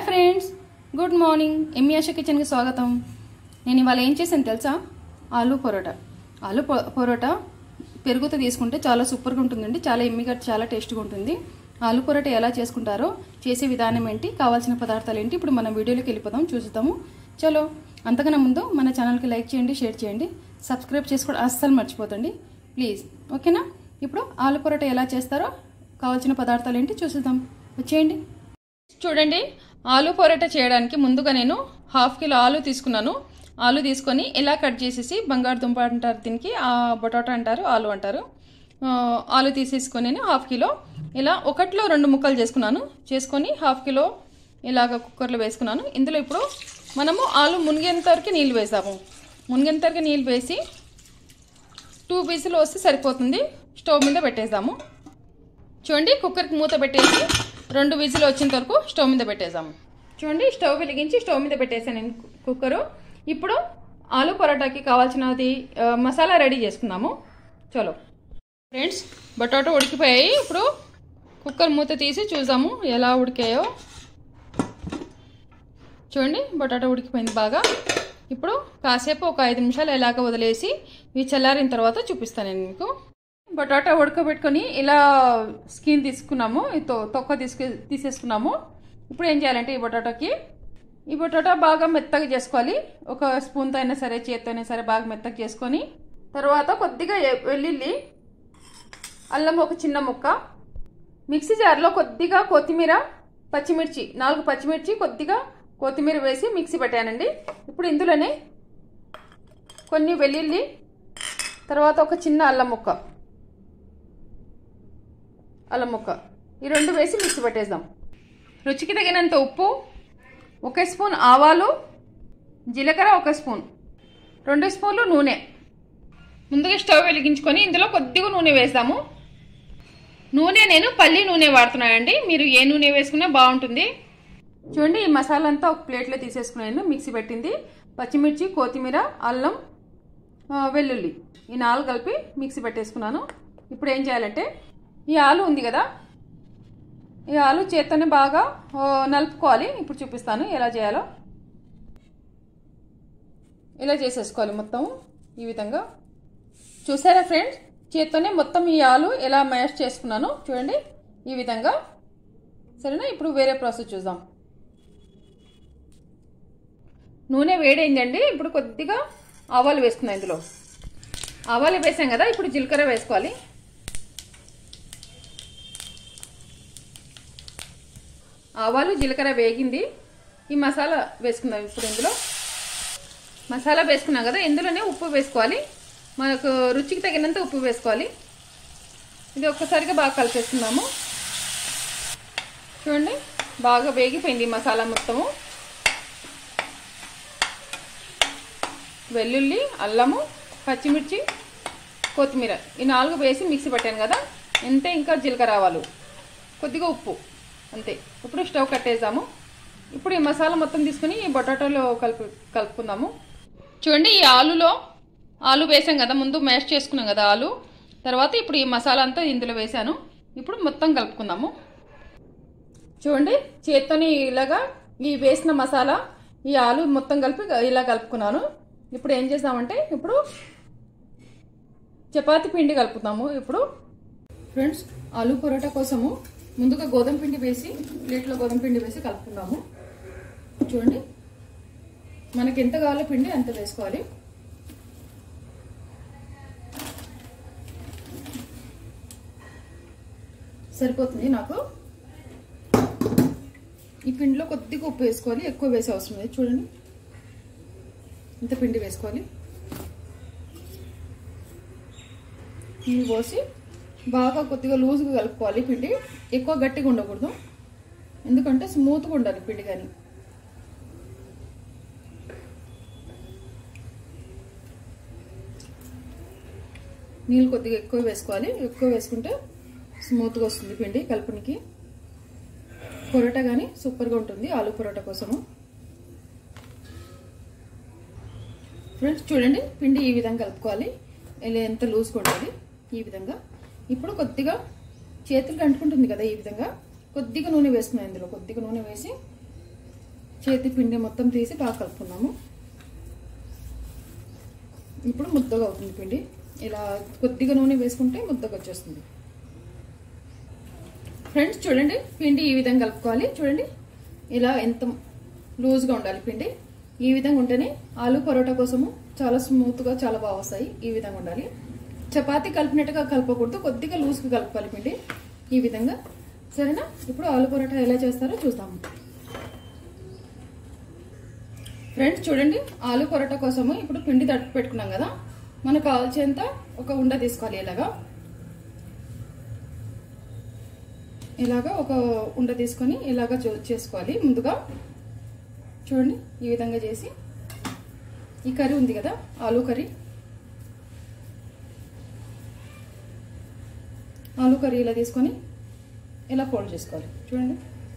friends good morning ఎమ్మి ఆశ కిచెన్కి స్వాగతం నేను ఇవాళ ఏం చేశాను తెలుసా ఆలు పరోటా ఆలు పొ- పరోటా పెరుగుతో తీసుకుంటే చాలా సూపర్గా ఉంటుందండి చాలా ఎమ్మిగా చాలా టేస్ట్గా ఉంటుంది ఆలు పరోటా ఎలా చేసుకుంటారో చేసే విధానం ఏంటి కావాల్సిన పదార్థాలు ఏంటి ఇప్పుడు మనం వీడియోలోకి వెళ్ళిపోదాం చూస్తాము చలో అంతకన్నా ముందు మన ఛానల్కి లైక్ చేయండి షేర్ చేయండి సబ్స్క్రైబ్ చేసుకోవడం అస్సలు మర్చిపోతండి ప్లీజ్ ఓకేనా ఇప్పుడు ఆలు పరోటా ఎలా చేస్తారో కావాల్సిన పదార్థాలు ఏంటి చూసేద్దాం వచ్చేయండి చూడండి ఆలు పొరట చేయడానికి ముందుగా నేను హాఫ్ కిలో ఆలు తీసుకున్నాను ఆలు తీసుకొని ఇలా కట్ చేసేసి బంగాళదుంప అంటారు దీనికి ఆ పొటాటో అంటారు ఆలు అంటారు ఆ, ఆలు తీసేసుకొని నేను హాఫ్ కిలో ఇలా ఒకటిలో రెండు ముక్కలు చేసుకున్నాను చేసుకొని హాఫ్ కిలో ఇలాగ కుక్కర్లో వేసుకున్నాను ఇందులో ఇప్పుడు మనము ఆలు మునిగేంత వరకు నీళ్ళు వేసాము మునిగేంత వరకు నీళ్ళు వేసి టూ పీసులు వస్తే సరిపోతుంది స్టవ్ మీద పెట్టేద్దాము చూడండి కుక్కర్కి మూత పెట్టేసి రెండు విజిల్ వచ్చేంత వరకు స్టవ్ మీద పెట్టేసాము చూడండి స్టవ్ వెలిగించి స్టవ్ మీద పెట్టేసాను నేను కు- కుక్కరు ఇప్పుడు ఆలు పరోటాకి కావాల్సినది ఆ, మసాలా రెడీ చేసుకుందాము చలో ఫ్రెండ్స్ బటాటో ఉడికిపోయాయి ఇప్పుడు కుక్కర్ మూత తీసి చూసాము ఎలా ఉడికాయో చూడండి బటాటా ఉడికిపోయింది బాగా ఇప్పుడు కాసేపు ఒక ఐదు నిమిషాలు ఎలాగ వదిలేసి ఇవి చల్లారిన తర్వాత చూపిస్తాను నేను మీకు బటాటా ఉడకబెట్టుకొని ఇలా స్కిన్ తీసుకున్నాము ఈ తొ- తొక్క తీసుకు తీసేసుకున్నాము ఇప్పుడు ఏం చేయాలంటే ఈ బటాటాకి ఈ బటాటా బాగా మెత్తగా చేసుకోవాలి ఒక స్పూన్తో అయినా సరే చేత్తో అయినా సరే బాగా మెత్తగా చేసుకొని తర్వాత కొద్దిగా ఎ- వెల్లుల్లి అల్లం ఒక చిన్న ముక్క మిక్సీ జార్లో కొద్దిగా కొత్తిమీర పచ్చిమిర్చి నాలుగు పచ్చిమిర్చి కొద్దిగా కొత్తిమీర వేసి మిక్సీ పెట్టానండి ఇప్పుడు ఇందులోనే కొన్ని వెల్లుల్లి తర్వాత ఒక చిన్న అల్లం ముక్క అల్లం ముక్క ఈ రెండు వేసి మిక్సీ పెట్టేద్దాం రుచికి తగినంత ఉప్పు ఒక స్పూన్ ఆవాలు జీలకర్ర ఒక స్పూన్ రెండు స్పూన్లు నూనె ముందుగా స్టవ్ వెలిగించుకొని ఇందులో కొద్దిగా నూనె వేస్తాము నూనె నేను పల్లి నూనె వాడుతున్నానండి మీరు ఏ నూనె వేసుకున్నా బాగుంటుంది చూడండి ఈ మసాలా అంతా ఒక ప్లేట్లో తీసేసుకున్నాను మిక్సీ పెట్టింది పచ్చిమిర్చి కొత్తిమీర అల్లం ఆ, వెల్లుల్లి ఈ నాలుగు కలిపి మిక్సీ పెట్టేసుకున్నాను ఇప్పుడు ఏం చేయాలంటే ఈ ఆలు ఉంది కదా ఈ ఆలు చేత్తోనే బాగా ఆ, నలుపుకోవాలి ఇప్పుడు చూపిస్తాను ఎలా చేయాలో ఇలా చేసేసుకోవాలి మొత్తం ఈ విధంగా చూసారా ఫ్రెండ్స్ చేత్తోనే మొత్తం ఈ ఆలు ఎలా మ్యాష్ చేసుకున్నాను చూడండి ఈ విధంగా సరేనా ఇప్పుడు వేరే ప్రాసెస్ చూద్దాం నూనె వేడైందండి ఇప్పుడు కొద్దిగా ఆవాలు వేసుకున్నాం ఇందులో ఆవాలు వేసాం కదా ఇప్పుడు జీలకర్ర వేసుకోవాలి ఆవాలు జీలకర్ర వేగింది ఈ మసాలా వేసుకుందాం ఇప్పుడు ఇందులో మసాలా వేసుకున్నాం కదా ఇందులోనే ఉప్పు వేసుకోవాలి మనకు రుచికి తగినంత ఉప్పు వేసుకోవాలి ఇది ఒక్కసారిగా బాగా కలిపేసుకుందాము చూడండి బాగా వేగిపోయింది ఈ మసాలా మొత్తము వెల్లుల్లి అల్లము పచ్చిమిర్చి కొత్తిమీర ఈ నాలుగు వేసి మిక్సీ పెట్టాను కదా అంతే ఇంకా జీలకర్ర ఆవాలు కొద్దిగా ఉప్పు అంతే ఇప్పుడు స్టవ్ కట్టేసాము ఇప్పుడు ఈ మసాలా మొత్తం తీసుకుని ఈ పొటాటోలో కలుపు కలుపుకుందాము చూడండి ఈ ఆలులో ఆలు వేసాం కదా ముందు మ్యాష్ చేసుకున్నాం కదా ఆలు తర్వాత ఇప్పుడు ఈ మసాలా అంతా ఇందులో వేసాను ఇప్పుడు మొత్తం కలుపుకుందాము చూడండి చేత్తోని ఇలాగా ఈ వేసిన మసాలా ఈ ఆలు మొత్తం కలిపి ఇలా కలుపుకున్నాను ఇప్పుడు ఏం చేద్దామంటే ఇప్పుడు చపాతి పిండి కలుపుతాము ఇప్పుడు ఫ్రెండ్స్ ఆలు పరోటా కోసము ముందుగా గోధుమ పిండి వేసి ప్లేట్లో గోధుమ పిండి వేసి కలుపుకుందాము చూడండి మనకి ఎంత కావాలో పిండి అంత వేసుకోవాలి సరిపోతుంది నాకు ఈ పిండిలో కొద్దిగా ఉప్పు వేసుకోవాలి ఎక్కువ వేసే అవసరం లేదు చూడండి ఇంత పిండి వేసుకోవాలి నీళ్ళు పోసి బాగా కొద్దిగా లూజ్గా కలుపుకోవాలి పిండి ఎక్కువ గట్టిగా ఉండకూడదు ఎందుకంటే స్మూత్గా ఉండాలి పిండి కానీ నీళ్ళు కొద్దిగా ఎక్కువ వేసుకోవాలి ఎక్కువ వేసుకుంటే స్మూత్గా వస్తుంది పిండి కలుపునికి పొరోటా కానీ సూపర్గా ఉంటుంది ఆలు పొరోటా కోసము ఫ్రెండ్స్ చూడండి పిండి ఈ విధంగా కలుపుకోవాలి ఇలా ఎంత లూజ్గా ఉండాలి ఈ విధంగా ఇప్పుడు కొద్దిగా చేతులకు అంటుకుంటుంది కదా ఈ విధంగా కొద్దిగా నూనె వేసుకున్నాను ఇందులో కొద్దిగా నూనె వేసి చేతి పిండి మొత్తం తీసి బాగా కలుపుకున్నాము ఇప్పుడు ముద్దగా అవుతుంది పిండి ఇలా కొద్దిగా నూనె వేసుకుంటే ముద్దగా వచ్చేస్తుంది ఫ్రెండ్స్ చూడండి పిండి ఈ విధంగా కలుపుకోవాలి చూడండి ఇలా ఎంత లూజ్గా ఉండాలి పిండి ఈ విధంగా ఉంటేనే ఆలు పరోటా కోసము చాలా స్మూత్గా చాలా బాగా వస్తాయి ఈ విధంగా ఉండాలి చపాతీ కలిపినట్టుగా కలపకూడదు కొద్దిగా లూజ్గా కలుపుకోవాలి పిండి ఈ విధంగా సరేనా ఇప్పుడు ఆలు పరోటా ఎలా చేస్తారో చూద్దాము ఫ్రెండ్స్ చూడండి ఆలు పరోటా కోసము ఇప్పుడు పిండి తట్టు పెట్టుకున్నాం కదా మనకు కావాల్సినంత ఒక ఉండ తీసుకోవాలి ఇలాగా ఇలాగా ఒక ఉండ తీసుకొని ఇలాగా చూ- చేసుకోవాలి ముందుగా చూడండి ఈ విధంగా చేసి ఈ కర్రీ ఉంది కదా ఆలు కర్రీ ఆలు కర్రీ ఇలా తీసుకొని ఇలా ఫోల్డ్ చేసుకోవాలి చూడండి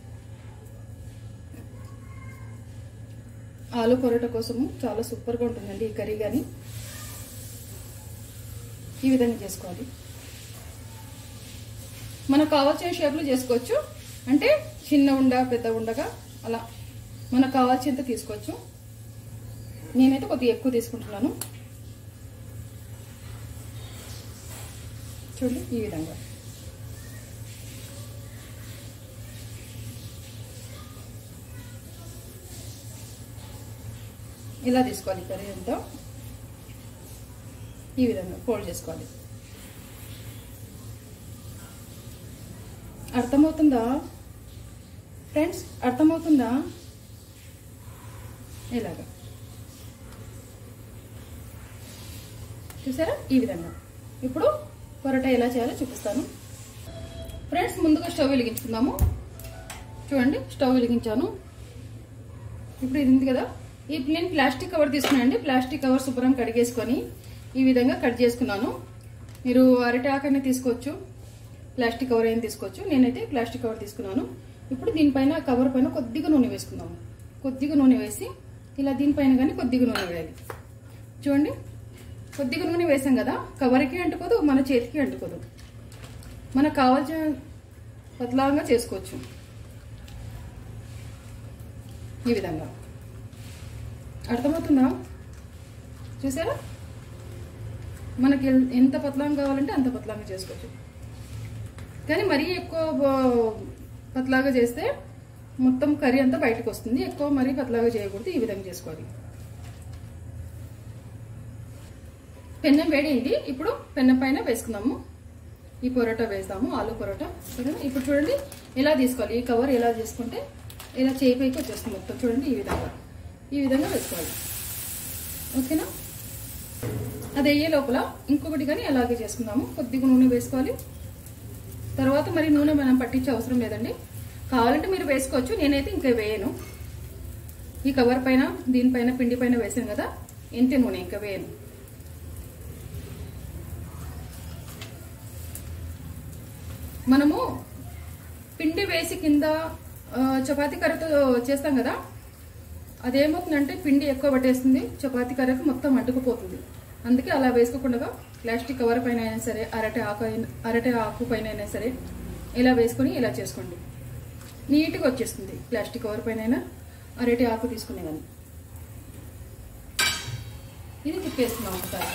ఆలు పొరోటా కోసము చాలా సూపర్గా ఉంటుందండి ఈ కర్రీ కానీ ఈ విధంగా చేసుకోవాలి మనకు కావాల్సిన షేప్లో చేసుకోవచ్చు అంటే చిన్న ఉండ పెద్ద ఉండగా అలా మనకు కావాల్సినంత తీసుకోవచ్చు నేనైతే కొద్దిగా ఎక్కువ తీసుకుంటున్నాను చూడండి ఈ విధంగా ఇలా తీసుకోవాలి కర్రీ అంతా ఈ విధంగా ఫోల్డ్ చేసుకోవాలి అర్థమవుతుందా ఫ్రెండ్స్ అర్థమవుతుందా ఇలాగా చూసారా ఈ విధంగా ఇప్పుడు పొరటా ఎలా చేయాలో చూపిస్తాను ఫ్రెండ్స్ ముందుగా స్టవ్ వెలిగించుకుందాము చూడండి స్టవ్ వెలిగించాను ఇప్పుడు ఇది ఉంది కదా ఈ నేను ప్లాస్టిక్ కవర్ తీసుకున్నానండి ప్లాస్టిక్ కవర్ శుభ్రం కడిగేసుకొని ఈ విధంగా కట్ చేసుకున్నాను మీరు అరటి ఆకైనా తీసుకోవచ్చు ప్లాస్టిక్ కవర్ అయినా తీసుకోవచ్చు నేనైతే ప్లాస్టిక్ కవర్ తీసుకున్నాను ఇప్పుడు దీనిపైన కవర్ పైన కొద్దిగా నూనె వేసుకుందాము కొద్దిగా నూనె వేసి ఇలా దీనిపైన కానీ కొద్దిగా నూనె వేయాలి చూడండి కొద్దిగా నూనె వేసాం కదా కవర్కి అంటుకోదు మన చేతికి అంటుకోదు మనకు కావాల్సిన పతలాగా చేసుకోవచ్చు ఈ విధంగా అర్థమవుతుందా చూసారా మనకి ఎల్- ఎంత పతలాంగా కావాలంటే అంత పతలాంగా చేసుకోవచ్చు కానీ మరీ ఎక్కువ బ- పతలాగా చేస్తే మొత్తం కర్రీ అంతా బయటకు వస్తుంది ఎక్కువ మరీ పతలాగా చేయకూడదు ఈ విధంగా చేసుకోవాలి పెన్నం వేడైంది ఇప్పుడు పెన్నం పైన వేసుకుందాము ఈ పొరోటా వేస్తాము ఆలు పొరోటా సరేనా ఇప్పుడు చూడండి ఎలా తీసుకోవాలి ఈ కవర్ ఎలా చేసుకుంటే ఇలా చేయి పైకి వచ్చేస్తుంది మొత్తం చూడండి ఈ విధంగా ఈ విధంగా వేసుకోవాలి ఓకేనా అది అయ్యే లోపల ఇంకొకటి కానీ అలాగే చేసుకుందాము కొద్దిగా నూనె వేసుకోవాలి తర్వాత మరి నూనె మనం పట్టించే అవసరం లేదండి కావాలంటే మీరు వేసుకోవచ్చు నేనైతే ఇంకా వేయను ఈ కవర్ పైన దీనిపైన పిండి పైన వేసాను కదా ఇంతే నూనె ఇంకా వేయను మనము పిండి వేసి కింద ఆ, చపాతీ కర్రతో చేస్తాం కదా అదేమవుతుందంటే పిండి ఎక్కువ పట్టేస్తుంది చపాతీ కర్రకు మొత్తం అంటుకుపోతుంది అందుకే అలా వేసుకోకుండా ప్లాస్టిక్ కవర్ పైన అయినా సరే అరటి ఆకు అయినా అరటి ఆకు పైన అయినా సరే ఇలా వేసుకొని ఇలా చేసుకోండి నీట్గా వచ్చేస్తుంది ప్లాస్టిక్ కవర్ పైన అయినా అరటి ఆకు తీసుకునేదాన్ని ఇది తిప్పేస్తున్నాం ఒకసారి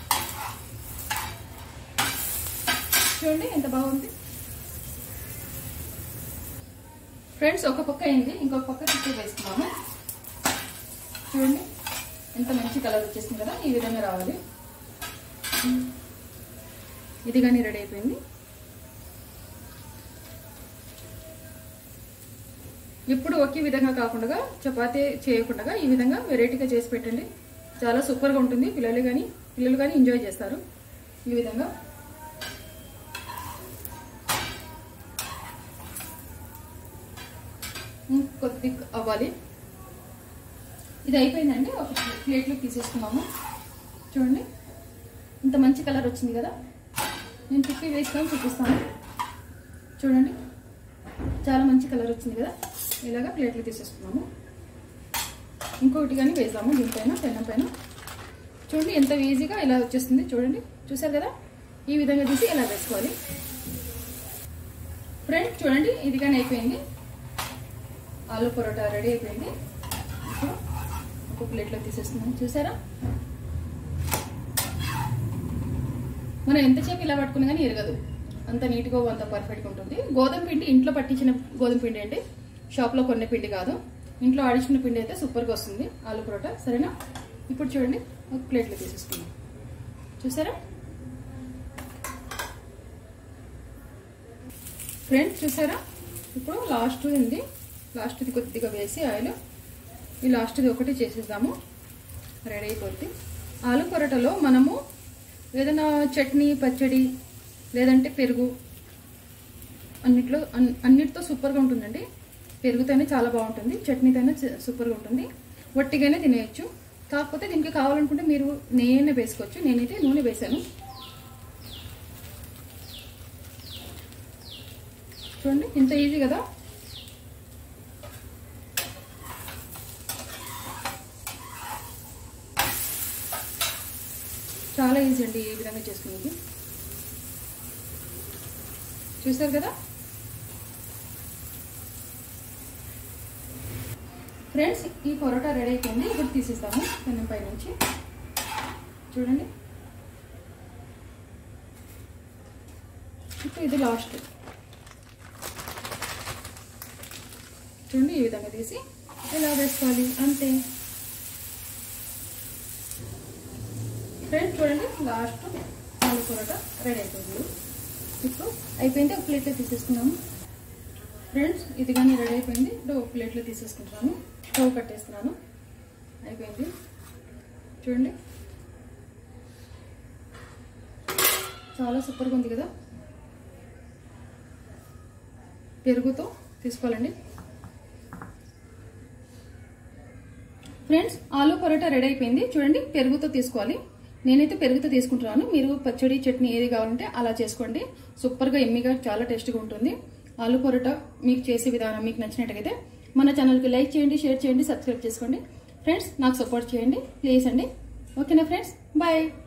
చూడండి ఎంత బాగుంది ఫ్రెండ్స్ ఒక పక్క అయింది ఇంకొక పక్క తిప్పి వేసుకున్నాము చూడండి ఎంత మంచి కలర్ వచ్చేసింది కదా ఈ విధంగా రావాలి ఇది కానీ రెడీ అయిపోయింది ఎప్పుడు ఒకే విధంగా కాకుండా చపాతీ చేయకుండా ఈ విధంగా వెరైటీగా చేసి పెట్టండి చాలా సూపర్గా ఉంటుంది పిల్లలు కానీ పిల్లలు కానీ ఎంజాయ్ చేస్తారు ఈ విధంగా ఉమ్, కొద్ది అవ్వాలి ఇది అయిపోయిందండి ఒక ప్లేట్లో తీసేసుకున్నాము చూడండి ఇంత మంచి కలర్ వచ్చింది కదా నేను తిప్పి వేసుకొని చూపిస్తాను చూడండి చాలా మంచి కలర్ వచ్చింది కదా ఇలాగా ప్లేట్లు తీసేసుకున్నాము ఇంకొకటి కానీ వేద్దాము దీనిపైన పెన్నం పైన చూడండి ఎంత ఈజీగా ఇలా వచ్చేస్తుంది చూడండి చూసారు కదా ఈ విధంగా తీసి ఇలా వేసుకోవాలి ఫ్రెండ్స్ చూడండి ఇది కానీ అయిపోయింది ఆలు పరోటా రెడీ అయిపోయింది ఇప్పుడు ఒక ప్లేట్లో తీసేస్తున్నాను చూసారా మనం ఎంతసేపు ఇలా పట్టుకున్నా కానీ ఎరగదు అంత నీట్గా అంత పర్ఫెక్ట్గా ఉంటుంది గోధుమ పిండి ఇంట్లో పట్టించిన గోధుమ పిండి అండి షాప్లో కొన్న పిండి కాదు ఇంట్లో ఆడిచిన పిండి అయితే సూపర్గా వస్తుంది ఆలు పరోటా సరేనా ఇప్పుడు చూడండి ఒక ప్లేట్లో తీసేసుకుందాం చూసారా ఫ్రెండ్స్ చూసారా ఇప్పుడు లాస్ట్ ఉంది లాస్ట్ది కొద్దిగా వేసి ఆయిల్ ఈ లాస్ట్ది ఒకటి చేసేద్దాము రెడీ అయిపోద్ది ఆలు పరోటాలో మనము ఏదైనా చట్నీ పచ్చడి లేదంటే పెరుగు అన్నిట్లో అన్- అన్నిటితో సూపర్గా ఉంటుందండి పెరుగుతోనే చాలా బాగుంటుంది చట్నీతోనే చ- సూపర్గా ఉంటుంది వట్టిగానే తినేయచ్చు కాకపోతే దీనికి కావాలనుకుంటే మీరు నెయ్యి వేసుకోవచ్చు నేనైతే నూనె వేసాను చూడండి ఇంత ఈజీ కదా చాలా ఈజీ అండి ఈ విధంగా చేసుకునేది చూసారు కదా ఫ్రెండ్స్ ఈ పొరోటా రెడీ అయిపోయింది ఇప్పుడు తీసేస్తాము పెనం పై నుంచి చూడండి ఇప్పుడు ఇది లాస్ట్ చూడండి ఈ విధంగా తీసి ఎలా వేసుకోవాలి అంతే ఫ్రెండ్స్ చూడండి లాస్ట్ ఆలు పొరోటా రెడీ అయిపోయింది ఇప్పుడు అయిపోయింది ఒక ప్లేట్లో తీసేసుకున్నాము ఫ్రెండ్స్ ఇది కానీ రెడీ అయిపోయింది ఇప్పుడు ఒక ప్లేట్లో తీసేసుకుంటున్నాను స్టవ్ కట్టేస్తున్నాను అయిపోయింది చూడండి చాలా సూపర్గా ఉంది కదా పెరుగుతో తీసుకోవాలండి ఫ్రెండ్స్ ఆలు పరోటా రెడీ అయిపోయింది చూడండి పెరుగుతో తీసుకోవాలి నేనైతే పెరుగుతో తీసుకుంటున్నాను మీరు పచ్చడి చట్నీ ఏది కావాలంటే అలా చేసుకోండి సూపర్గా ఎమ్మిగా చాలా టేస్ట్గా ఉంటుంది ఆలు పరోటా మీకు చేసే విధానం మీకు నచ్చినట్టయితే మన ఛానల్కి లైక్ చేయండి షేర్ చేయండి సబ్స్క్రైబ్ చేసుకోండి ఫ్రెండ్స్ నాకు సపోర్ట్ చేయండి ప్లీజ్ అండి ఓకేనా ఫ్రెండ్స్ బాయ్